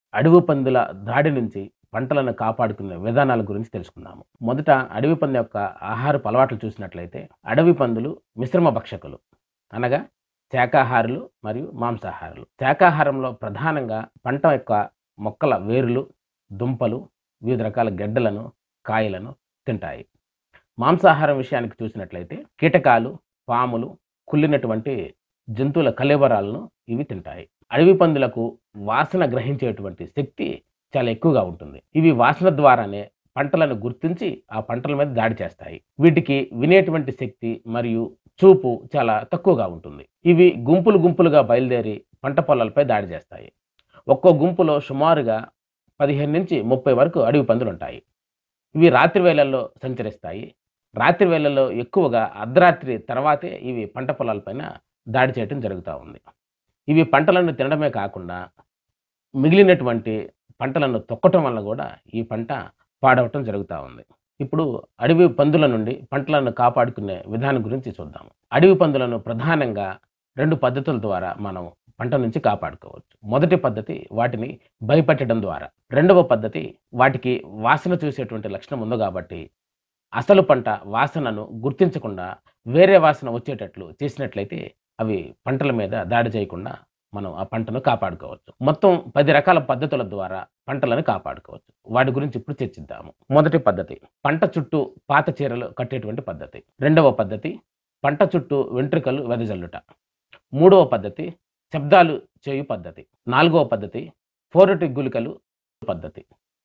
అడవి పందుల దాడి నుంచి పంటలను కాపాడుకునే విధానాల గురించి తెలుసుకుందాము మొదట అడవి పంది యొక్క ఆహారపు అలవాట్లు చూసినట్లయితే అడవి పందులు మిశ్రమ భక్షకులు అనగా శాకాహారులు మరియు మాంసాహారులు శాకాహారంలో ప్రధానంగా పంట యొక్క మొక్కల వేరులు దుంపలు వివిధ రకాల గడ్డలను కాయలను తింటాయి మాంసాహారం విషయానికి చూసినట్లయితే కీటకాలు పాములు కుళ్ళినటువంటి జంతువుల కలేబరాలను ఇవి తింటాయి అడవి పందులకు వాసన గ్రహించేటువంటి శక్తి చాలా ఎక్కువగా ఉంటుంది ఇవి వాసన ద్వారానే పంటలను గుర్తించి ఆ పంటల మీద దాడి చేస్తాయి వీటికి వినేటువంటి శక్తి మరియు చూపు చాలా తక్కువగా ఉంటుంది ఇవి గుంపులు గుంపులుగా బయలుదేరి పంట పొలాలపై దాడి చేస్తాయి ఒక్కో గుంపులో సుమారుగా పదిహేను నుంచి ముప్పై వరకు అడవి పందులు ఉంటాయి ఇవి రాత్రి వేళల్లో సంచరిస్తాయి రాత్రి వేళల్లో ఎక్కువగా అర్ధరాత్రి తర్వాతే ఇవి పంట పొలాలపైన దాడి చేయటం జరుగుతూ ఉంది ఇవి పంటలను తినడమే కాకుండా మిగిలినటువంటి పంటలను తొక్కటం వల్ల కూడా ఈ పంట పాడవటం జరుగుతూ ఉంది ఇప్పుడు అడవి పందుల నుండి పంటలను కాపాడుకునే విధానం గురించి చూద్దాం అడవి పందులను ప్రధానంగా రెండు పద్ధతుల ద్వారా మనం పంట నుంచి కాపాడుకోవచ్చు మొదటి పద్ధతి వాటిని భయపెట్టడం ద్వారా రెండవ పద్ధతి వాటికి వాసన చూసేటువంటి లక్షణం ఉంది కాబట్టి అసలు పంట వాసనను గుర్తించకుండా వేరే వాసన వచ్చేటట్లు చేసినట్లయితే అవి పంటల మీద దాడి చేయకుండా మనం ఆ పంటను కాపాడుకోవచ్చు మొత్తం పది రకాల పద్ధతుల ద్వారా పంటలను కాపాడుకోవచ్చు వాటి గురించి ఇప్పుడు చర్చిద్దాము మొదటి పద్ధతి పంట చుట్టూ పాత చీరలు కట్టేటువంటి పద్ధతి రెండవ పద్ధతి పంట చుట్టూ వెంట్రుకలు వెదజల్లుట మూడవ పద్ధతి శబ్దాలు చేయు పద్ధతి నాలుగవ పద్ధతి ఫోరటి గుళికలు పద్ధతి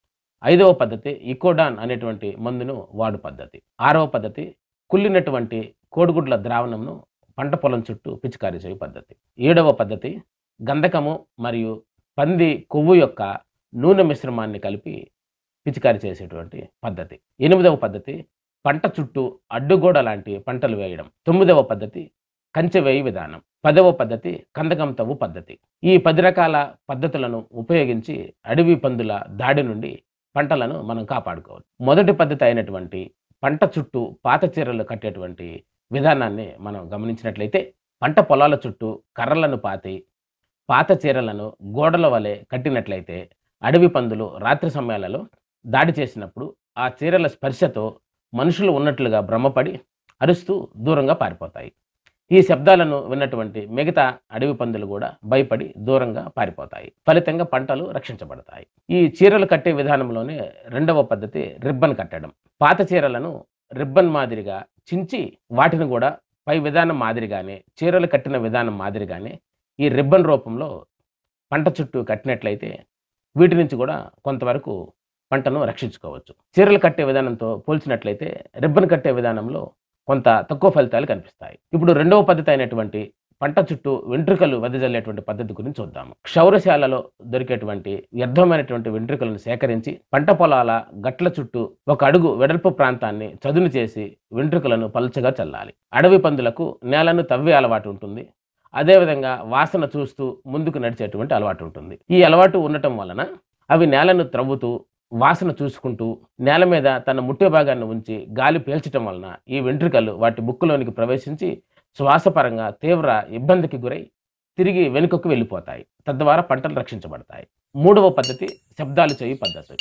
ఐదవ పద్ధతి ఇకోడాన్ అనేటువంటి మందును వాడు పద్ధతి ఆరవ పద్ధతి కుళ్ళినటువంటి కోడిగుడ్ల ద్రావణంను పంట పొలం చుట్టూ పిచికారీ చేయు పద్ధతి ఏడవ పద్ధతి గంధకము మరియు పంది కొవ్వు యొక్క నూనె మిశ్రమాన్ని కలిపి పిచికారీ చేసేటువంటి పద్ధతి ఎనిమిదవ పద్ధతి పంట చుట్టూ అడ్డుగోడ లాంటి పంటలు వేయడం తొమ్మిదవ పద్ధతి కంచె వేయి విధానం పదవ పద్ధతి కందకం తవ్వు పద్ధతి ఈ పది రకాల పద్ధతులను ఉపయోగించి అడవి పందుల దాడి నుండి పంటలను మనం కాపాడుకోవచ్చు మొదటి పద్ధతి అయినటువంటి పంట చుట్టూ పాత చీరలు కట్టేటువంటి విధానాన్ని మనం గమనించినట్లయితే పంట పొలాల చుట్టూ కర్రలను పాతి పాత చీరలను గోడల వలె కట్టినట్లయితే అడవి పందులు రాత్రి సమయాలలో దాడి చేసినప్పుడు ఆ చీరల స్పర్శతో మనుషులు ఉన్నట్లుగా భ్రమపడి అరుస్తూ దూరంగా పారిపోతాయి ఈ శబ్దాలను విన్నటువంటి మిగతా అడవి పందులు కూడా భయపడి దూరంగా పారిపోతాయి ఫలితంగా పంటలు రక్షించబడతాయి ఈ చీరలు కట్టే విధానంలోనే రెండవ పద్ధతి రిబ్బన్ కట్టడం పాత చీరలను రిబ్బన్ మాదిరిగా చించి వాటిని కూడా పై విధానం మాదిరిగానే చీరలు కట్టిన విధానం మాదిరిగానే ఈ రిబ్బన్ రూపంలో పంట చుట్టూ కట్టినట్లయితే వీటి నుంచి కూడా కొంతవరకు పంటను రక్షించుకోవచ్చు చీరలు కట్టే విధానంతో పోల్చినట్లయితే రిబ్బన్ కట్టే విధానంలో కొంత తక్కువ ఫలితాలు కనిపిస్తాయి ఇప్పుడు రెండవ పద్ధతి అయినటువంటి పంట చుట్టూ వెంట్రుకలు వెదజల్లేటువంటి పద్ధతి గురించి చూద్దాము క్షౌరశాలలో దొరికేటువంటి వ్యర్థమైనటువంటి వెంట్రుకలను సేకరించి పంట పొలాల గట్ల చుట్టూ ఒక అడుగు వెడల్పు ప్రాంతాన్ని చదును చేసి వెంట్రుకలను పలుచగా చల్లాలి అడవి పందులకు నేలను తవ్వే అలవాటు ఉంటుంది అదేవిధంగా వాసన చూస్తూ ముందుకు నడిచేటువంటి అలవాటు ఉంటుంది ఈ అలవాటు ఉండటం వలన అవి నేలను త్రవ్వుతూ వాసన చూసుకుంటూ నేల మీద తన ముట్టె భాగాన్ని ఉంచి గాలి పీల్చటం వలన ఈ వెంట్రుకలు వాటి ముక్కులోనికి ప్రవేశించి శ్వాసపరంగా తీవ్ర ఇబ్బందికి గురై తిరిగి వెనుకకు వెళ్ళిపోతాయి తద్వారా పంటలు రక్షించబడతాయి మూడవ పద్ధతి శబ్దాలు చేయు పద్ధతి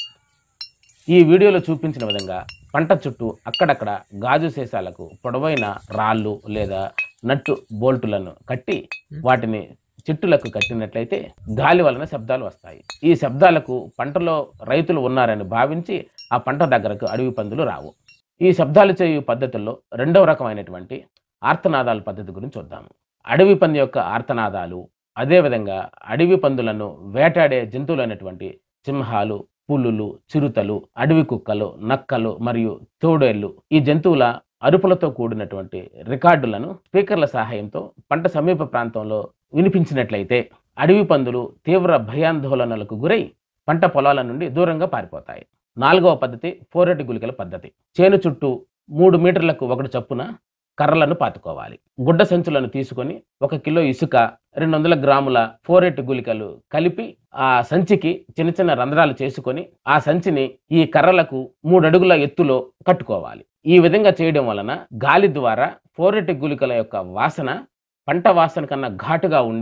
ఈ వీడియోలో చూపించిన విధంగా పంట చుట్టూ అక్కడక్కడ గాజు సీసాలకు పొడవైన రాళ్ళు లేదా నట్టు బోల్టులను కట్టి వాటిని చెట్టులకు కట్టినట్లయితే గాలి వలన శబ్దాలు వస్తాయి ఈ శబ్దాలకు పంటలో రైతులు ఉన్నారని భావించి ఆ పంట దగ్గరకు అడవి పందులు రావు ఈ శబ్దాలు చేయు పద్ధతుల్లో రెండవ రకమైనటువంటి ఆర్తనాదాల పద్ధతి గురించి చూద్దాము అడవి పంది యొక్క ఆర్తనాదాలు అదేవిధంగా అడవి పందులను వేటాడే జంతువులైనటువంటి సింహాలు పులులు చిరుతలు అడవి కుక్కలు నక్కలు మరియు తోడేళ్లు ఈ జంతువుల అరుపులతో కూడినటువంటి రికార్డులను స్పీకర్ల సహాయంతో పంట సమీప ప్రాంతంలో వినిపించినట్లయితే అడవి పందులు తీవ్ర భయాందోళనలకు గురై పంట పొలాల నుండి దూరంగా పారిపోతాయి నాలుగవ పద్ధతి ఫోరెటి గుళికల పద్ధతి చేను చుట్టూ మూడు మీటర్లకు ఒకటి చప్పున కర్రలను పాతుకోవాలి గుడ్డ సంచులను తీసుకొని ఒక కిలో ఇసుక రెండు వందల గ్రాముల ఫోరెట్ గుళికలు కలిపి ఆ సంచికి చిన్న చిన్న రంధ్రాలు చేసుకొని ఆ సంచిని ఈ కర్రలకు మూడు అడుగుల ఎత్తులో కట్టుకోవాలి ఈ విధంగా చేయడం వలన గాలి ద్వారా ఫోరెట్ గుళికల యొక్క వాసన పంట వాసన కన్నా ఘాటుగా ఉండి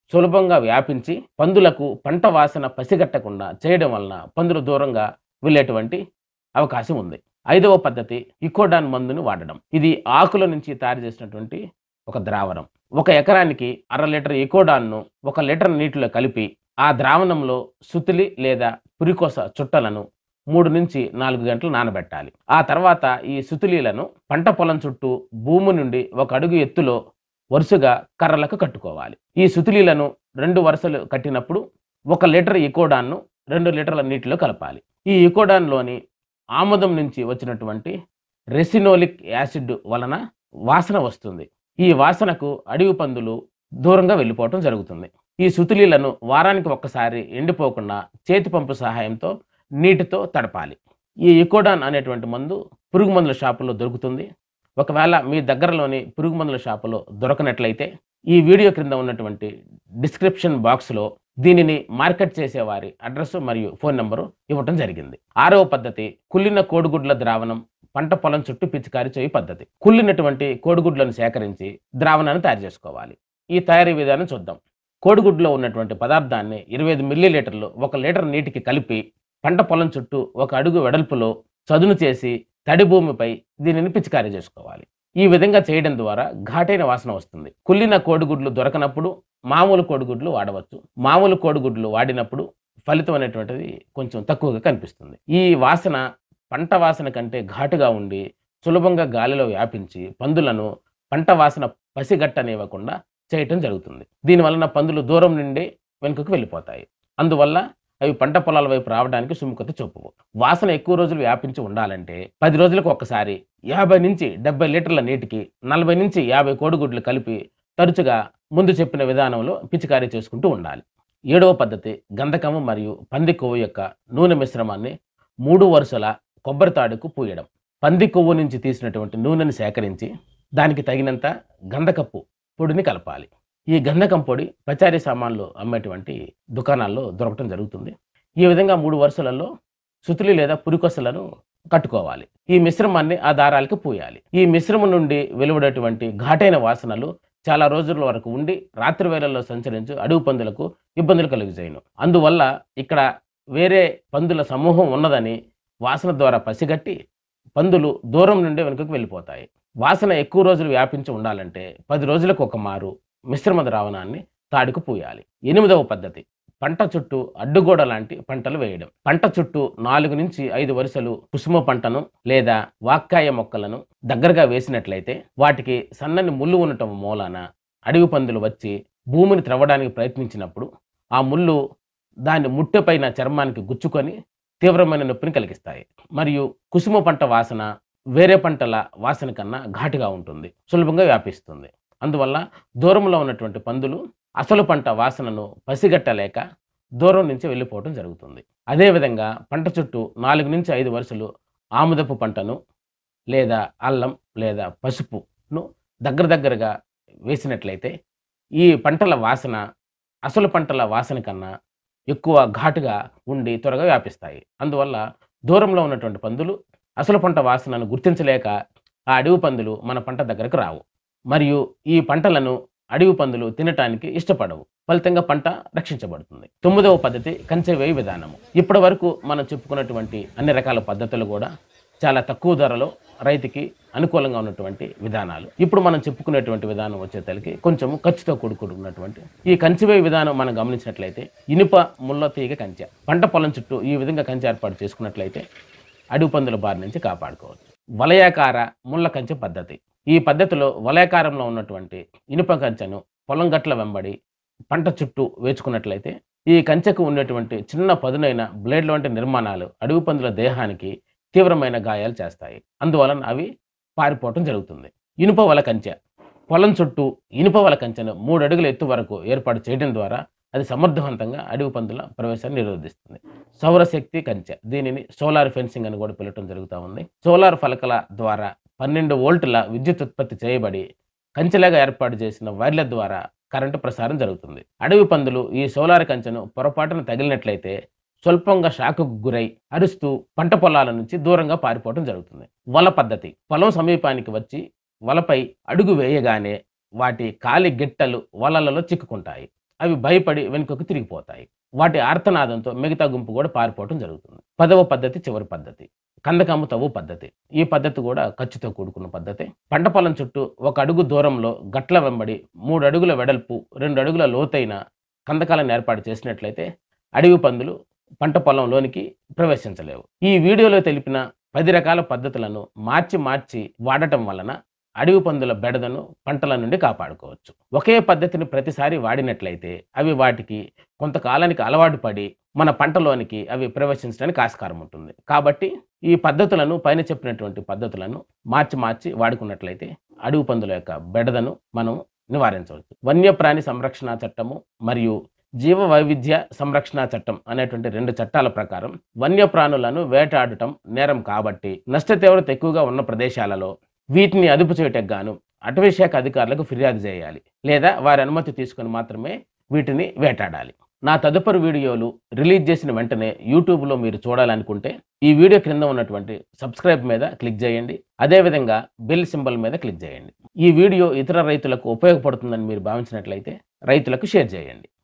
సులభంగా వ్యాపించి పందులకు పంట వాసన పసిగట్టకుండా చేయడం వలన పందులు దూరంగా వెళ్ళేటువంటి అవకాశం ఉంది ఐదవ పద్ధతి ఇకోడాన్ మందును వాడడం ఇది ఆకుల నుంచి తయారు చేసినటువంటి ఒక ద్రావణం ఒక ఎకరానికి అర లీటర్ ఇకోడాన్ను ఒక లీటర్ నీటిలో కలిపి ఆ ద్రావణంలో సుతిలి లేదా పురికోస చుట్టలను మూడు నుంచి నాలుగు గంటలు నానబెట్టాలి ఆ తర్వాత ఈ సుతులీలను పంట పొలం చుట్టూ భూమి నుండి ఒక అడుగు ఎత్తులో వరుసగా కర్రలకు కట్టుకోవాలి ఈ సుతులీలను రెండు వరుసలు కట్టినప్పుడు ఒక లీటర్ ఇకోడాన్ను రెండు లీటర్ల నీటిలో కలపాలి ఈ ఇకోడాన్లోని ఆముదం నుంచి వచ్చినటువంటి రెసినోలిక్ యాసిడ్ వలన వాసన వస్తుంది ఈ వాసనకు అడవి పందులు దూరంగా వెళ్ళిపోవటం జరుగుతుంది ఈ సుతులీలను వారానికి ఒక్కసారి ఎండిపోకుండా చేతి పంపు సహాయంతో నీటితో తడపాలి ఈ ఇకోడాన్ అనేటువంటి మందు పురుగు మందుల షాపులో దొరుకుతుంది ఒకవేళ మీ దగ్గరలోని పురుగు మందుల షాపులో దొరకనట్లయితే ఈ వీడియో క్రింద ఉన్నటువంటి డిస్క్రిప్షన్ బాక్స్లో దీనిని మార్కెట్ చేసేవారి అడ్రస్ మరియు ఫోన్ నెంబరు ఇవ్వటం జరిగింది ఆరవ పద్ధతి కుళ్ళిన కోడిగుడ్ల ద్రావణం పంట పొలం చుట్టూ పిచికారి చేయి పద్ధతి కుళ్ళినటువంటి కోడిగుడ్లను సేకరించి ద్రావణాన్ని తయారు చేసుకోవాలి ఈ తయారీ విధానం చూద్దాం కోడిగుడ్లో ఉన్నటువంటి పదార్థాన్ని ఇరవై ఐదు మిల్లీ లీటర్లు ఒక లీటర్ నీటికి కలిపి పంట పొలం చుట్టూ ఒక అడుగు వెడల్పులో చదును చేసి తడి భూమిపై దీనిని పిచికారీ చేసుకోవాలి ఈ విధంగా చేయడం ద్వారా ఘాటైన వాసన వస్తుంది కుళ్ళిన కోడిగుడ్లు దొరకనప్పుడు మామూలు కోడిగుడ్లు వాడవచ్చు మామూలు కోడిగుడ్లు వాడినప్పుడు ఫలితం అనేటువంటిది కొంచెం తక్కువగా కనిపిస్తుంది ఈ వాసన పంట వాసన కంటే ఘాటుగా ఉండి సులభంగా గాలిలో వ్యాపించి పందులను పంట వాసన పసిగట్టనివ్వకుండా చేయటం జరుగుతుంది దీనివలన పందులు దూరం నుండి వెనుకకు వెళ్ళిపోతాయి అందువల్ల అవి పంట పొలాల వైపు రావడానికి సుముఖత చూపవు వాసన ఎక్కువ రోజులు వ్యాపించి ఉండాలంటే పది రోజులకు ఒక్కసారి యాభై నుంచి డెబ్బై లీటర్ల నీటికి నలభై నుంచి యాభై కోడిగుడ్లు కలిపి తరచుగా ముందు చెప్పిన విధానంలో పిచికారీ చేసుకుంటూ ఉండాలి ఏడవ పద్ధతి గంధకము మరియు పంది కొవ్వు యొక్క నూనె మిశ్రమాన్ని మూడు వరుసల కొబ్బరి తాడుకు పూయడం పంది కొవ్వు నుంచి తీసినటువంటి నూనెని సేకరించి దానికి తగినంత గంధకపు పొడిని కలపాలి ఈ గంధకం పొడి పచారీ సామాన్లు అమ్మేటువంటి దుకాణాల్లో దొరకటం జరుగుతుంది ఈ విధంగా మూడు వరుసలలో సుతులి లేదా పురికొసలను కట్టుకోవాలి ఈ మిశ్రమాన్ని ఆ దారాలకు పూయాలి ఈ మిశ్రమం నుండి వెలువడేటువంటి ఘాటైన వాసనలు చాలా రోజుల వరకు ఉండి రాత్రి వేళల్లో సంచరించు అడవి పందులకు ఇబ్బందులు కలుగజేయను అందువల్ల ఇక్కడ వేరే పందుల సమూహం ఉన్నదని వాసన ద్వారా పసిగట్టి పందులు దూరం నుండి వెనుకకు వెళ్ళిపోతాయి వాసన ఎక్కువ రోజులు వ్యాపించి ఉండాలంటే పది రోజులకు ఒక మారు మిశ్రమ ద్రావణాన్ని తాడుకు పూయాలి ఎనిమిదవ పద్ధతి పంట చుట్టూ అడ్డుగోడ లాంటి పంటలు వేయడం పంట చుట్టూ నాలుగు నుంచి ఐదు వరుసలు కుసుమ పంటను లేదా వాక్కాయ మొక్కలను దగ్గరగా వేసినట్లయితే వాటికి సన్నని ముళ్ళు ఉండటం మూలాన అడవి పందులు వచ్చి భూమిని త్రవ్వడానికి ప్రయత్నించినప్పుడు ఆ ముళ్ళు దాని ముట్టెపైన చర్మానికి గుచ్చుకొని తీవ్రమైన నొప్పిని కలిగిస్తాయి మరియు కుసుమ పంట వాసన వేరే పంటల వాసన కన్నా ఘాటుగా ఉంటుంది సులభంగా వ్యాపిస్తుంది అందువల్ల దూరంలో ఉన్నటువంటి పందులు అసలు పంట వాసనను పసిగట్టలేక దూరం నుంచి వెళ్ళిపోవడం జరుగుతుంది అదేవిధంగా పంట చుట్టూ నాలుగు నుంచి ఐదు వరుసలు ఆముదపు పంటను లేదా అల్లం లేదా పసుపును దగ్గర దగ్గరగా వేసినట్లయితే ఈ పంటల వాసన అసలు పంటల వాసన కన్నా ఎక్కువ ఘాటుగా ఉండి త్వరగా వ్యాపిస్తాయి అందువల్ల దూరంలో ఉన్నటువంటి పందులు అసలు పంట వాసనను గుర్తించలేక ఆ అడవి పందులు మన పంట దగ్గరకు రావు మరియు ఈ పంటలను అడవి పందులు తినటానికి ఇష్టపడవు ఫలితంగా పంట రక్షించబడుతుంది తొమ్మిదవ పద్ధతి కంచె వేయి విధానము ఇప్పటి వరకు మనం చెప్పుకున్నటువంటి అన్ని రకాల పద్ధతులు కూడా చాలా తక్కువ ధరలో రైతుకి అనుకూలంగా ఉన్నటువంటి విధానాలు ఇప్పుడు మనం చెప్పుకునేటువంటి విధానం వచ్చేతలకి కొంచెము ఖర్చుతో కూడుకున్నటువంటి ఈ కంచివేయి విధానం మనం గమనించినట్లయితే ఇనుప ముళ్ళ తీగ కంచె పంట పొలం చుట్టూ ఈ విధంగా కంచె ఏర్పాటు చేసుకున్నట్లయితే అడవి పందుల బారి నుంచి కాపాడుకోవచ్చు వలయాకార ముళ్ళ కంచె పద్ధతి ఈ పద్ధతిలో వలయాకారంలో ఉన్నటువంటి ఇనుప కంచెను పొలం గట్ల వెంబడి పంట చుట్టూ వేచుకున్నట్లయితే ఈ కంచెకు ఉన్నటువంటి చిన్న పదునైన బ్లేడ్ల వంటి నిర్మాణాలు అడవి పందుల దేహానికి తీవ్రమైన గాయాలు చేస్తాయి అందువలన అవి పారిపోవటం జరుగుతుంది ఇనుప వల కంచె పొలం చుట్టూ ఇనుప వల కంచెను మూడు అడుగుల ఎత్తు వరకు ఏర్పాటు చేయడం ద్వారా అది సమర్థవంతంగా అడవి పందుల ప్రవేశాన్ని నిరోధిస్తుంది సౌరశక్తి కంచె దీనిని సోలార్ ఫెన్సింగ్ అని కూడా పిలవటం జరుగుతూ ఉంది సోలార్ ఫలకల ద్వారా పన్నెండు వోల్టుల విద్యుత్ ఉత్పత్తి చేయబడి కంచెలాగా ఏర్పాటు చేసిన వైర్ల ద్వారా కరెంటు ప్రసారం జరుగుతుంది అడవి పందులు ఈ సోలార్ కంచెను పొరపాటున తగిలినట్లయితే స్వల్పంగా షాకుకు గురై అరుస్తూ పంట పొలాల నుంచి దూరంగా పారిపోవడం జరుగుతుంది వల పద్ధతి పొలం సమీపానికి వచ్చి వలపై అడుగు వేయగానే వాటి కాలి గిట్టలు వలలలో చిక్కుకుంటాయి అవి భయపడి వెనుకకు తిరిగిపోతాయి వాటి ఆర్తనాదంతో మిగతా గుంపు కూడా పారిపోవటం జరుగుతుంది పదవ పద్ధతి చివరి పద్ధతి కందకమ్మ తవ్వు పద్ధతి ఈ పద్ధతి కూడా ఖర్చుతో కూడుకున్న పద్ధతి పంట పొలం చుట్టూ ఒక అడుగు దూరంలో గట్ల వెంబడి మూడు అడుగుల వెడల్పు రెండు అడుగుల లోతైన కందకాలను ఏర్పాటు చేసినట్లయితే అడవి పందులు పంట పొలంలోనికి ప్రవేశించలేవు ఈ వీడియోలో తెలిపిన పది రకాల పద్ధతులను మార్చి మార్చి వాడటం వలన అడవి పందుల బెడదను పంటల నుండి కాపాడుకోవచ్చు ఒకే పద్ధతిని ప్రతిసారి వాడినట్లయితే అవి వాటికి కొంతకాలానికి అలవాటు పడి మన పంటలోనికి అవి ప్రవేశించడానికి ఆస్కారం ఉంటుంది కాబట్టి ఈ పద్ధతులను పైన చెప్పినటువంటి పద్ధతులను మార్చి మార్చి వాడుకున్నట్లయితే అడవి పందుల యొక్క బెడదను మనం నివారించవచ్చు వన్యప్రాణి సంరక్షణ చట్టము మరియు జీవ వైవిధ్య సంరక్షణ చట్టం అనేటువంటి రెండు చట్టాల ప్రకారం వన్యప్రాణులను వేటాడటం నేరం కాబట్టి నష్ట తీవ్రత ఎక్కువగా ఉన్న ప్రదేశాలలో వీటిని అదుపు చేయటకు గాను అటవీ శాఖ అధికారులకు ఫిర్యాదు చేయాలి లేదా వారి అనుమతి తీసుకొని మాత్రమే వీటిని వేటాడాలి నా తదుపరి వీడియోలు రిలీజ్ చేసిన వెంటనే యూట్యూబ్లో మీరు చూడాలనుకుంటే ఈ వీడియో క్రింద ఉన్నటువంటి సబ్స్క్రైబ్ మీద క్లిక్ చేయండి అదేవిధంగా బెల్ సింబల్ మీద క్లిక్ చేయండి ఈ వీడియో ఇతర రైతులకు ఉపయోగపడుతుందని మీరు భావించినట్లయితే రైతులకు షేర్ చేయండి